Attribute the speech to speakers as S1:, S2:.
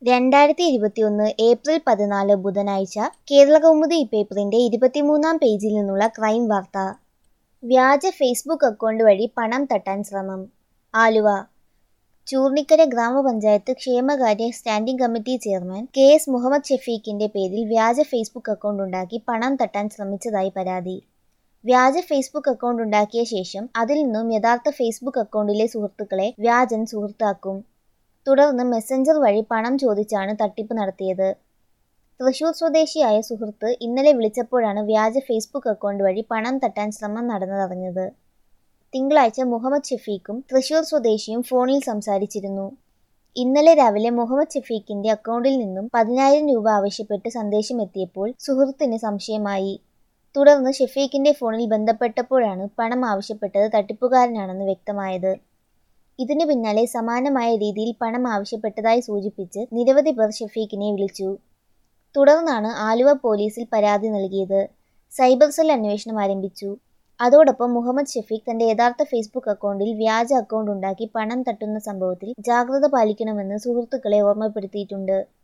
S1: രണ്ടായിരത്തി ഇരുപത്തിയൊന്ന് ഏപ്രിൽ പതിനാല് ബുധനാഴ്ച കേരളകൗമുദി പേപ്പറിന്റെ ഇരുപത്തിമൂന്നാം പേജിൽ നിന്നുള്ള ക്രൈം വാർത്ത വ്യാജ ഫേസ്ബുക്ക് അക്കൗണ്ട് വഴി പണം തട്ടാൻ ശ്രമം ആലുവ ചൂർണിക്കര ഗ്രാമപഞ്ചായത്ത് ക്ഷേമകാര്യ standing committee chairman K S Muhammad ഷെഫീഖിന്റെ പേരിൽ വ്യാജ ഫേസ്ബുക്ക് അക്കൗണ്ട് ഉണ്ടാക്കി പണം തട്ടാൻ ശ്രമിച്ചതായി പരാതി വ്യാജ ഫേസ്ബുക്ക് അക്കൗണ്ട് ഉണ്ടാക്കിയ ശേഷം അതിൽ നിന്നും യഥാർത്ഥ ഫേസ്ബുക്ക് അക്കൗണ്ടിലെ സുഹൃത്തുക്കളെ വ്യാജൻ സുഹൃത്താക്കും തുടർന്ന് മെസ്സഞ്ചർ വഴി പണം ചോദിച്ചാണ് തട്ടിപ്പ് നടത്തിയത് തൃശൂർ സ്വദേശിയായ സുഹൃത്ത് ഇന്നലെ വിളിച്ചപ്പോഴാണ് വ്യാജ ഫേസ്ബുക്ക് അക്കൗണ്ട് വഴി പണം തട്ടാൻ ശ്രമം നടന്നതറിഞ്ഞത് തിങ്കളാഴ്ച മുഹമ്മദ് ഷെഫീഖും തൃശൂർ സ്വദേശിയും ഫോണിൽ സംസാരിച്ചിരുന്നു ഇന്നലെ രാവിലെ മുഹമ്മദ് ഷെഫീഖിന്റെ അക്കൗണ്ടിൽ നിന്നും പതിനായിരം രൂപ ആവശ്യപ്പെട്ട് സന്ദേശം എത്തിയപ്പോൾ സുഹൃത്തിന് സംശയമായി തുടർന്ന് ഷെഫീഖിന്റെ ഫോണിൽ ബന്ധപ്പെട്ടപ്പോഴാണ് പണം ആവശ്യപ്പെട്ടത് തട്ടിപ്പുകാരനാണെന്ന് വ്യക്തമായത് ഇതിനു പിന്നാലെ സമാനമായ രീതിയിൽ പണം ആവശ്യപ്പെട്ടതായി സൂചിപ്പിച്ച് നിരവധി പേർ ഷെഫീഖിനെ വിളിച്ചു തുടർന്നാണ് ആലുവ പോലീസിൽ പരാതി നൽകിയത് സൈബർ സെൽ അന്വേഷണം ആരംഭിച്ചു അതോടൊപ്പം മുഹമ്മദ് ഷെഫീഖ് തന്റെ യഥാർത്ഥ ഫേസ്ബുക്ക് അക്കൗണ്ടിൽ വ്യാജ അക്കൗണ്ട് ഉണ്ടാക്കി പണം തട്ടുന്ന സംഭവത്തിൽ ജാഗ്രത പാലിക്കണമെന്ന് സുഹൃത്തുക്കളെ ഓർമ്മപ്പെടുത്തിയിട്ടുണ്ട്